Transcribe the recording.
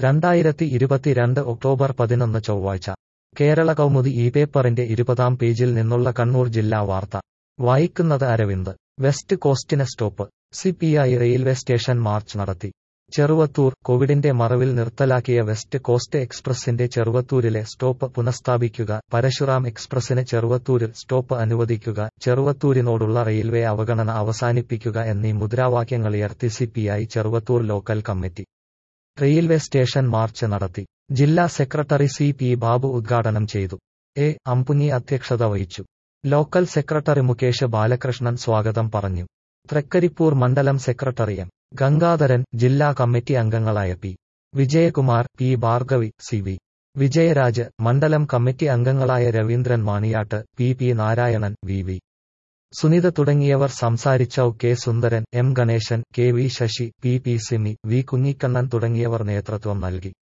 രണ്ടായിരത്തി ഇരുപത്തിരണ്ട് ഒക്ടോബർ പതിനൊന്ന് ചൊവ്വാഴ്ച കേരള കൗമുദി ഈ പേപ്പറിന്റെ ഇരുപതാം പേജിൽ നിന്നുള്ള കണ്ണൂർ ജില്ലാ വാർത്ത വായിക്കുന്നത് അരവിന്ദ് വെസ്റ്റ് കോസ്റ്റിന് stop CPI railway station march നടത്തി ചെറുവത്തൂർ കോവിഡിന്റെ മറവിൽ നിർത്തലാക്കിയ വെസ്റ്റ് കോസ്റ്റ് എക്സ്പ്രസിന്റെ ചെറുവത്തൂരിലെ സ്റ്റോപ്പ് പുനഃസ്ഥാപിക്കുക പരശുറാം എക്സ്പ്രസിന് ചെറുവത്തൂരിൽ സ്റ്റോപ്പ് അനുവദിക്കുക ചെറുവത്തൂരിനോടുള്ള റെയിൽവേ അവഗണന അവസാനിപ്പിക്കുക എന്നീ മുദ്രാവാക്യങ്ങളുയർത്തി CPI Cheruvathur local committee railway station march നടത്തി ജില്ലാ സെക്രട്ടറി സി പി ബാബു ഉദ്ഘാടനം ചെയ്തു എ അമ്പുഞ്ഞി അധ്യക്ഷത വഹിച്ചു ലോക്കൽ സെക്രട്ടറി മുകേഷ് ബാലകൃഷ്ണൻ സ്വാഗതം പറഞ്ഞു തൃക്കരിപ്പൂർ മണ്ഡലം സെക്രട്ടറി എം ഗംഗാധരൻ ജില്ലാ കമ്മിറ്റി അംഗങ്ങളായ P Vijayakumar P Bhargavi C V Vijayaraj മണ്ഡലം കമ്മിറ്റി അംഗങ്ങളായ Raveendran Maniyatt P P Narayanan V V Sunitha തുടങ്ങിയവർ സംസാരിച്ച K Sundaran M Ganesan K V Sasi P P Simi V Kunhikannan തുടങ്ങിയവർ നേതൃത്വം നൽകി